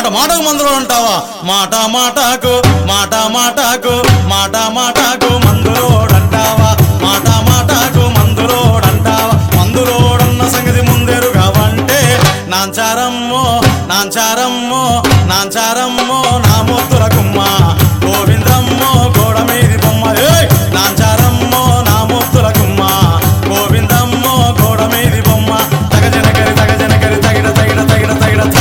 మాటకు మందులో అంటావా మాట మాటకు మాట మాటకు మాట మాటకు మందులోడంటావా మాట మాటకు మందులోడంటావా మందులోడన్న సంగతి ముందెరుగా వంటే నాంచారమ్మో నాంచారమ్మో నాంచారమ్మో నా ముద్దుల కుమ్మ గోవిందమ్మో గోడ మీది బొమ్మ ఏయ్! నాంచారమ్మో నా ముద్దుల కుమ్మ గోవిందమ్మో గోడ మీది బొమ్మ తగజనకరి తగజనకరి తగిడ తగిడ తగిడ తగిడ తా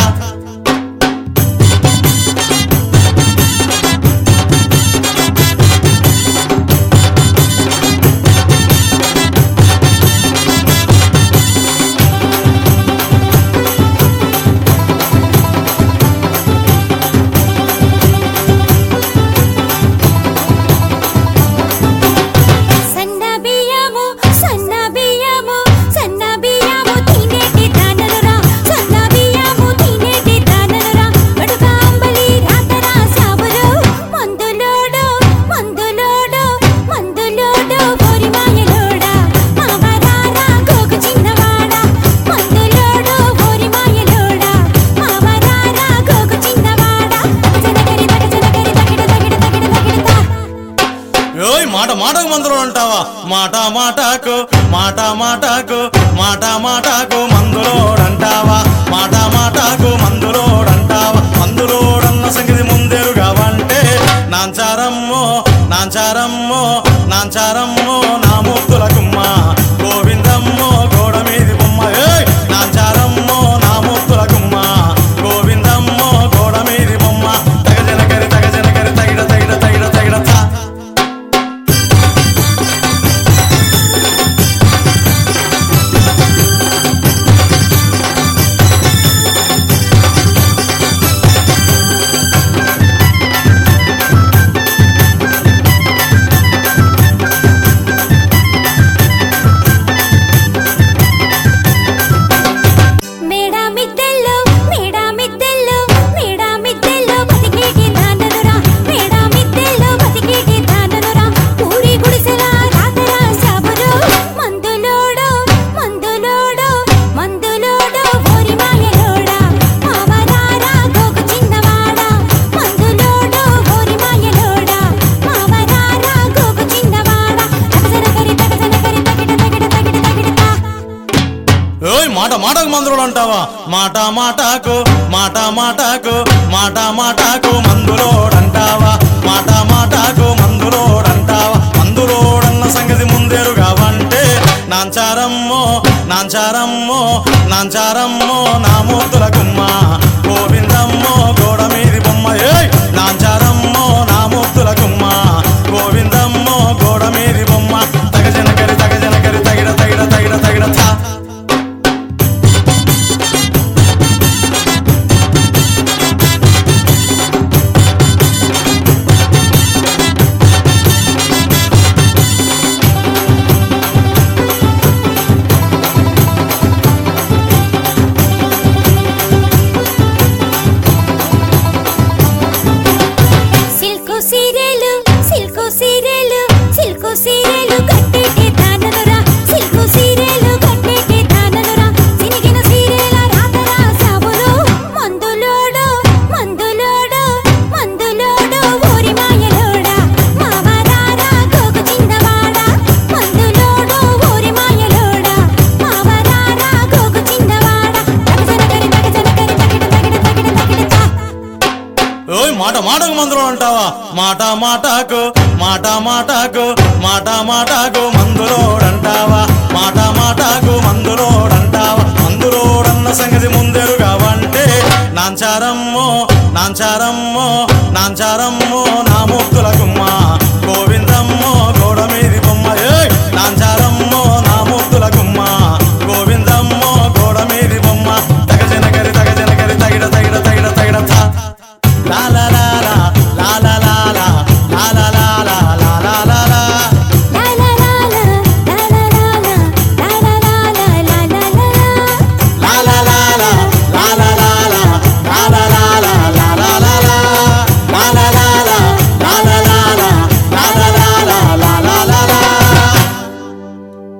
సన్న బియ్యము సన్న బియ్యము సన్న బియ్యము తినేటి దానలురా సన్న బియ్యము తినేటి దానలురా అడుగా అంబలి రాతరా సాబులు మందులోడు మందులోడు మందులోడు ఓరి మాయలోడా మావరారా గోగు చిన్నవాడా మందులోడు ఓరి మాయలోడా మావరారా గోగు చిన్నవాడా జనగరి తగ జనగరి తగిడ తగిడ తగిడ తగిడతా ఓయ్ మాట మాటకు మందులో అంటావా మాట మాటకు మాట మాటకు మాట మాటకు మందులోడంటావా మాట మాటకు మందులోడంటావా మందులోడన్న సంగతి ముందెరుగా వంటే నాంచారమ్మో నాంచారమ్మో నాంచారమ్మో నా ముద్దుల కుమ్మ గోవిందమ్మో గోడ మీది బొమ్మ ఏయ్! నాంచారమ్మో నా ముద్దుల కుమ్మ గోవిందమ్మో గోడ మీది బొమ్మ తగజనకరి తగజనకరి తగిడ తగిడ తగిడ తగిడ తా మేడా మిద్దెల్లో మేడా మిద్దెల్లో మేడా మిద్దెల్లో బతికేటి దాననురా మేడా మిద్దెల్లో బతికేటి దాననురా ఊరి గుడిసెల రాతరా సాబులు మందులోడు మందులోడు మందులోడు ఓరి మాయలోడా మావరారా గోగు చిన్నవాడా మందులోడు ఓరి మాయలోడా మావరారా గోగు చిన్నవాడా తగజనకరి తగజనకరి తగిడ తగిడ తగిడ తగిడతా ఓయ్ మాట మాటకు మందులు అంటావా మాట మాటకు మాట మాటకు మాట మాటకు మందులోడంటావా మాట మాటకు మందులోడంటావా మందులోడన్న సంగతి ముందెరుగా వంటే నాంచారమ్మో నాంచారమ్మో నాంచారమ్మో నా ముద్దుల కుమ్మ గోవిందమ్మో గోడ మీది బొమ్మ ఏయ్ నాంచారమ్మో నా ముద్దుల కుమ్మ గోవిందమ్మో గోడ మీది బొమ్మ తగజనకరి తగజనకరి తగిడ తగిడ తగిడ తగిడ తా సిల్కు సీరెలు సిల్కు సీరెలు సిల్కు సీరెలు కట్టేటి దాననురా సిల్కు సీరెలు కట్టేటి దాననురా సినిగిన సీరెల రాతరా సాబులు మందులోడు మందులోడు మందులోడు ఊరి మాయలోడా మావరారా గోగు చిన్నవాడా మందులోడు ఊరి మాయలోడా మావరారా గోగు చిన్నవాడా తగజనకరి తగజనకరి తగిడ తగిడ తగిడ తగిడతా ఓయ్ మాట మాటకు మందులు అంటావా మాట మాటకు మాట మాటకు మాట మాటకు మందులోడంటావా